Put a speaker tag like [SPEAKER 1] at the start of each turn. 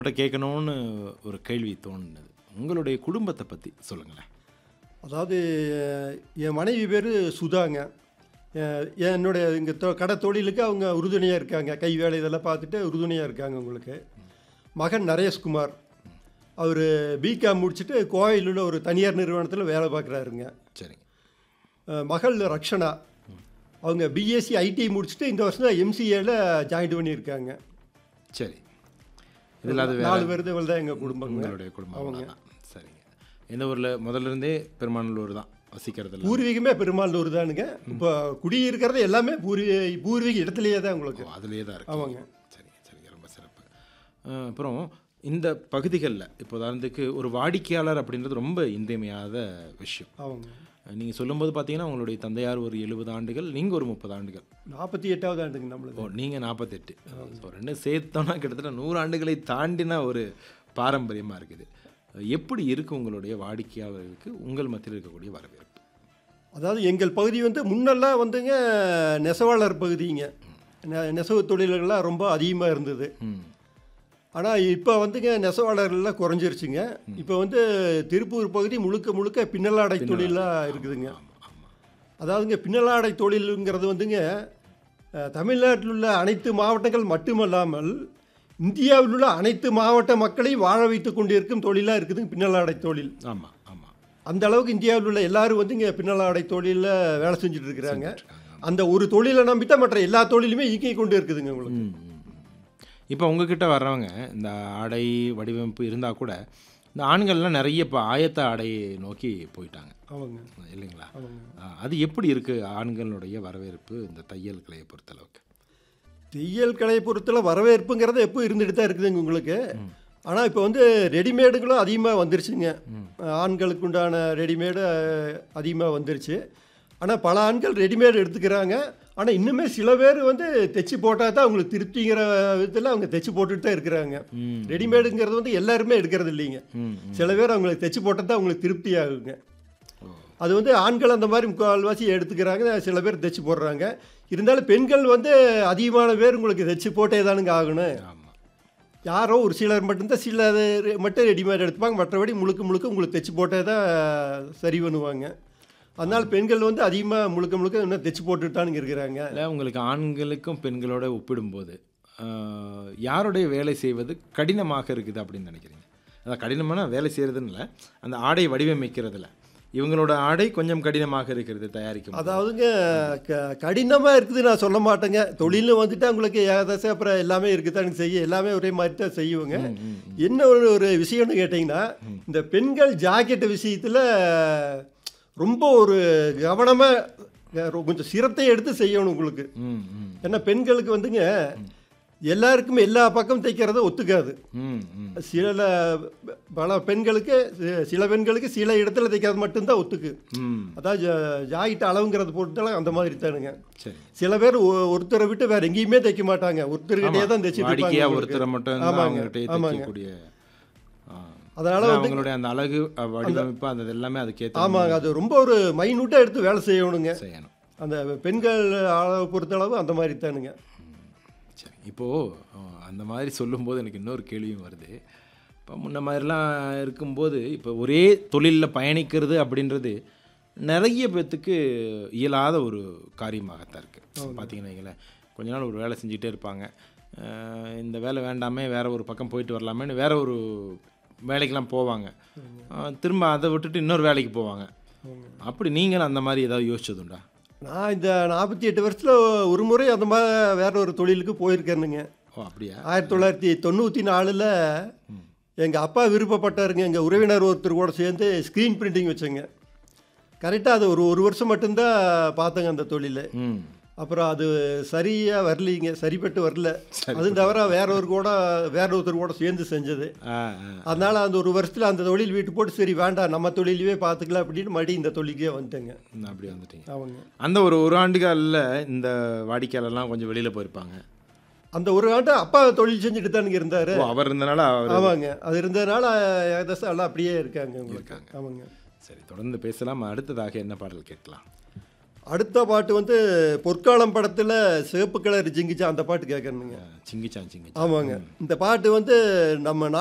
[SPEAKER 1] உங்கள்கிட்ட கேட்கணும்னு ஒரு கேள்வி தோணுனது உங்களுடைய குடும்பத்தை பற்றி சொல்லுங்களேன்
[SPEAKER 2] அதாவது அஹ், என் மனைவி பேர் சுதாங்க அஹ், என்னுடைய இங்கே தொ கடை தொழிலுக்கு அவங்க உறுதுணையாக இருக்காங்க கை வேலை இதெல்லாம் பார்த்துட்டு உறுதுணையாக இருக்காங்க உங்களுக்கு மகன் நரேஷ்குமார் அவர் பிகாம் முடிச்சுட்டு கோவையில் உள்ள ஒரு தனியார் நிறுவனத்தில் வேலை பார்க்குறாருங்க
[SPEAKER 1] சரிங்க
[SPEAKER 2] அஹ், மகள் ரக்ஷனா அவங்க பிஎஸ்சி ஐடி முடிச்சுட்டு இந்த வருஷம் தான் எம்சிஏல ஜாயின் பண்ணியிருக்காங்க
[SPEAKER 1] சரி இதில் அது வேற
[SPEAKER 2] நாலு பேர் தான் எங்கள் குடும்பங்க
[SPEAKER 1] உங்களுடைய குடும்பம் தான் சரிங்க எந்த ஊரில் முதல்ல இருந்தே பெருமாநல்லூர் தான் வசிக்கிறதுல
[SPEAKER 2] பூர்வீகமே பெருமாள் தானுங்க இப்போ குடியிருக்கிறது எல்லாமே பூர்வீ பூர்வீக இடத்துலையே தான் உங்களுக்கு
[SPEAKER 1] அதுலேயே தான் இருக்கு
[SPEAKER 2] ஆமாங்க
[SPEAKER 1] சரிங்க சரிங்க ரொம்ப சிறப்பு அஹ், அப்புறம் இந்த பகுதிகளில் இப்போ உதாரணத்துக்கு ஒரு வாடிக்கையாளர் அப்படின்றது ரொம்ப இன்றியமையாத விஷயம்
[SPEAKER 2] ஆமாங்க
[SPEAKER 1] நீங்கள் சொல்லும்போது பார்த்தீங்கன்னா உங்களுடைய தந்தையார் ஒரு எழுபது ஆண்டுகள் நீங்கள் ஒரு முப்பது ஆண்டுகள்
[SPEAKER 2] நாற்பத்தி எட்டாவது ஆண்டுங்க நம்மளுக்கு
[SPEAKER 1] ஓ நீங்கள் நாற்பத்தெட்டு ஸோ ரெண்டும் சேர்த்தோன்னா கிட்டத்தட்ட நூறு ஆண்டுகளை தாண்டின ஒரு பாரம்பரியமாக இருக்குது எப்படி இருக்கு உங்களுடைய வாடிக்கையாளர்களுக்கு உங்கள் மத்தியில் இருக்கக்கூடிய வரவேற்பு
[SPEAKER 2] அதாவது எங்கள் பகுதி வந்து முன்னெல்லாம் வந்துங்க நெசவாளர் பகுதிங்க நெ- நெசவு தொழில்கள்லாம் ரொம்ப அதிகமாக இருந்தது
[SPEAKER 1] ம்
[SPEAKER 2] ஆனால் இப்போ வந்துங்க நெசவாளர்கள்லாம் குறைஞ்சிருச்சுங்க இப்போ வந்து திருப்பூர் பகுதி முழுக்க முழுக்க பின்னலாடை தொழிலாக இருக்குதுங்க
[SPEAKER 1] ஆமாம் ஆமாம்
[SPEAKER 2] அதாவதுங்க பின்னலாடை தொழிலுங்கிறது வந்துங்க அஹ், தமிழ்நாட்டில் உள்ள அனைத்து மாவட்டங்கள் மட்டுமல்லாமல் இந்தியாவில் உள்ள அனைத்து மாவட்ட மக்களையும் வாழ வைத்து கொண்டிருக்கும் தொழிலாக இருக்குதுங்க பின்னலாடை தொழில்
[SPEAKER 1] ஆமாம் ஆமாம்
[SPEAKER 2] அந்த அளவுக்கு இந்தியாவில் உள்ள எல்லாரும் வந்து இங்கே பின்னலாடை தொழிலில் வேலை செஞ்சுட்டு இருக்கிறாங்க அந்த ஒரு தொழிலை நம்பித்தான் மற்ற எல்லா தொழிலுமே இயங்கி கொண்டு இருக்குதுங்க உங்களுக்கு
[SPEAKER 1] ம், ம், ம். இப்போ உங்ககிட்ட வர்றவங்க இந்த ஆடை வடிவமைப்பு இருந்தால் கூட இந்த ஆண்கள்லாம் நிறைய இப்போ ஆயத்த ஆடையை நோக்கி போயிட்டாங்க
[SPEAKER 2] ஆமாங்க
[SPEAKER 1] இல்லைங்களா
[SPEAKER 2] ஆமாங்க
[SPEAKER 1] ஆ, அது எப்படி இருக்குது ஆண்களுடைய வரவேற்பு இந்த தையல் கலையை பொறுத்தளவுக்கு
[SPEAKER 2] தையல் கலையை பொறுத்தல வரவேற்புங்கிறது எப்போ இருந்துட்டு தான் இருக்குதுங்க உங்களுக்கு ஆனால் இப்போ வந்து ரெடிமேடுகளும் அதிகமாக வந்துருச்சுங்க ஆண்களுக்கு உண்டான ரெடிமேடு அதிகமாக வந்துருச்சு ஆனால் பல ஆண்கள் ரெடிமேடு எடுத்துக்கிறாங்க ஆனால் இன்னுமே சில பேர் வந்து தைச்சு போட்டால் தான் அவங்களுக்கு திருப்திங்கிற விதத்தில் அவங்க தைச்சு போட்டுட்டு தான் இருக்கிறாங்க
[SPEAKER 1] ம்
[SPEAKER 2] ரெடிமேடுங்கிறது வந்து எல்லாருமே எடுக்கிறது இல்லைங்க
[SPEAKER 1] ம்
[SPEAKER 2] சில பேர் அவங்களுக்கு தைச்சு போட்டால் தான் அவங்களுக்கு திருப்தி ஆகுங்க
[SPEAKER 1] ஓ
[SPEAKER 2] அது வந்து ஆண்கள் அந்த மாதிரி முக்கால்வாசி எடுத்துக்கிறாங்க சில பேர் தைச்சு போடுறாங்க இருந்தாலும் பெண்கள் வந்து அதிகமான பேர் உங்களுக்கு தைச்சு போட்டே தானுங்க ஆகணும்
[SPEAKER 1] ஆமாம்
[SPEAKER 2] யாரோ ஒரு சிலர் மட்டும்தான் சில இது மட்டும் ரெடிமேட் எடுத்துப்பாங்க மற்றபடி முழுக்க முழுக்க உங்களுக்கு தைச்சு போட்டே தான் சரி பண்ணுவாங்க அதனால் பெண்கள் வந்து அதிகமாக முழுக்க முழுக்க இன்னும் தைச்சு போட்டுட்டு தானுங்க இருக்கிறாங்க
[SPEAKER 1] இல்லை உங்களுக்கு ஆண்களுக்கும் பெண்களோட ஒப்பிடும்போது ஆஹ், யாருடைய வேலை செய்வது கடினமாக இருக்குது அப்படின்னு நினைக்கிறீங்க அதான் கடினமான வேலை செய்கிறதுன்னு இல்லை அந்த ஆடை வடிவமைக்கிறதுல இவங்களோட ஆடை கொஞ்சம் கடினமாக இருக்கிறது தயாரிக்கும் போது.
[SPEAKER 2] அதாவதுங்க க கடினமாக இருக்குது நான் சொல்ல மாட்டேங்க தொழில்னு வந்துட்டு உங்களுக்கு ஏதாச்சும் அப்புறம் எல்லாமே இருக்குதானுங்க செய்ய எல்லாமே ஒரே மாதிரி தான் செய்வோங்க
[SPEAKER 1] ம், ம், ம்.
[SPEAKER 2] என்ன ஒரு ஒரு விஷயம்னு கேட்டிங்கன்னா இந்த பெண்கள் ஜாக்கெட் விஷயத்தில் ரொம்ப ஒரு கவனமாக கொஞ்சம் சிரத்தை எடுத்து செய்யணும் உங்களுக்கு
[SPEAKER 1] ம் ம்
[SPEAKER 2] ஏன்னா பெண்களுக்கு வந்துங்க எல்லாருக்குமே எல்லா பக்கம் தைக்கிறத ஒத்துக்காது
[SPEAKER 1] ம் ம்
[SPEAKER 2] சில பல பெண்களுக்கு சி- சில பெண்களுக்கு சில இடத்துல தைக்கிறது மட்டும்தான் ஒத்துக்கு
[SPEAKER 1] ம்
[SPEAKER 2] அதாவது ஜா- ஜாக்கெட் அளவுங்கிறது பொறுத்தளவு அந்த மாதிரி தானுங்க
[SPEAKER 1] சரி
[SPEAKER 2] சில பேர் ஒ- ஒருத்தரை விட்டு வேற எங்கேயுமே தைக்க மாட்டாங்க ஒருத்தர்கிட்டயே தான் தைச்சிட்டு
[SPEAKER 1] வாடிக்கையா
[SPEAKER 2] இருப்பாங்க உங்களுக்கு.
[SPEAKER 1] ஒருத்தரை மட்டும்
[SPEAKER 2] ஆமாங்க,
[SPEAKER 1] அவங்ககிட்ட
[SPEAKER 2] ஆமாங்க.
[SPEAKER 1] தைக்கக்கூடிய ஆ.
[SPEAKER 2] அதனால
[SPEAKER 1] அதான்
[SPEAKER 2] வந்து
[SPEAKER 1] அவங்களுடைய அந்த அழகு அ, வடிவமைப்பு அந்த எல்லாமே அதுக்கேற்ற
[SPEAKER 2] ஆமாங்க அது ரொம்ப ஒரு மைனூட்டாக எடுத்து வேலை செய்யணுங்க
[SPEAKER 1] செய்யணும்
[SPEAKER 2] அந்த பெண்கள் அளவை பொறுத்தளவு அந்த மாதிரி தானுங்க
[SPEAKER 1] சரி இப்போது அந்த மாதிரி சொல்லும்போது எனக்கு இன்னொரு கேள்வியும் வருது இப்போ முன்ன மாதிரிலாம் இருக்கும்போது இப்போ ஒரே தொழிலில் பயணிக்கிறது அப்படின்றது நிறைய பேர்த்துக்கு இயலாத ஒரு காரியமாகத்தான் இருக்குது பார்த்தீங்கன்னா வைங்களேன் கொஞ்ச நாள் ஒரு வேலை செஞ்சுட்டே இருப்பாங்க அஹ் இந்த வேலை வேண்டாமே வேற ஒரு பக்கம் போயிட்டு வரலாமேன்னு வேற ஒரு வேலைக்கெல்லாம் போவாங்க அஹ் திரும்ப அதை விட்டுட்டு இன்னொரு வேலைக்கு போவாங்க அப்படி நீங்களும் அந்த மாதிரி ஏதாவது யோசிச்சதுண்டா
[SPEAKER 2] நான் இந்த நாற்பத்தி எட்டு வருஷத்தில் ஒரு முறை அந்த மாதிரி வேற ஒரு தொழிலுக்கு போயிருக்கேனுங்க
[SPEAKER 1] ஓ அப்படியா
[SPEAKER 2] ஆயிரத்தி தொள்ளாயிரத்தி தொண்ணூற்றி நாலில் எங்கள் அப்பா விருப்பப்பட்டாருங்க எங்கள் உறவினர் ஒருத்தர் கூட சேர்ந்து ஸ்க்ரீன் பிரிண்டிங் வச்சேங்க கரெக்டாக அது ஒரு ஒரு வருஷம் மட்டும்தான் பார்த்தேங்க அந்த தொழில்
[SPEAKER 1] ம்
[SPEAKER 2] அப்புறம் அது சரியாக வரலீங்க சரிப்பட்டு வரல அதுவும் தவிர வேற ஒரு கூட வேற ஒருத்தர் கூட சேர்ந்து செஞ்சது
[SPEAKER 1] ஆ ஆ
[SPEAKER 2] அதனால் அந்த ஒரு வருஷத்தில் அந்த தொழில் வீட்டு போட்டு சரி வேண்டாம் நம்ம தொழிலையே பார்த்துக்கலாம் அப்படின்னு மறுபடியும் இந்த தொழிலுக்கே வந்துட்டேங்க
[SPEAKER 1] ம், அப்படி வந்துட்டீங்க
[SPEAKER 2] அவங்க
[SPEAKER 1] அந்த ஒரு ஒரு ஆண்டு காலில் இந்த வாடிக்கையாளர்லாம் கொஞ்சம் வெளியில் போயிருப்பாங்க
[SPEAKER 2] அந்த ஒரு ஆண்டு அப்பா தொழில் செஞ்சுட்டு தானுங்க இருந்தார்
[SPEAKER 1] ஓ அவர் இருந்தனால அவர்
[SPEAKER 2] ஆமாங்க அது இருந்ததுனால ஏதாச்சும் எல்லாம் அப்படியே இருக்காங்க உங்களுக்கு
[SPEAKER 1] இருக்காங்க.
[SPEAKER 2] ஆமாங்க
[SPEAKER 1] சரி தொடர்ந்து பேசலாம் அடுத்ததாக என்ன பாடல் கேட்கலாம்
[SPEAKER 2] அடுத்த பாட்டு வந்து பொற்காலம் படத்தில் சிவப்பு கலர் ஜிங்கிச்சா அந்த பாட்டு கேட்கணுங்க
[SPEAKER 1] சிங்கிச்சான் சிங்கிச்சான்
[SPEAKER 2] ஆமாங்க இந்த பாட்டு வந்து நம்ம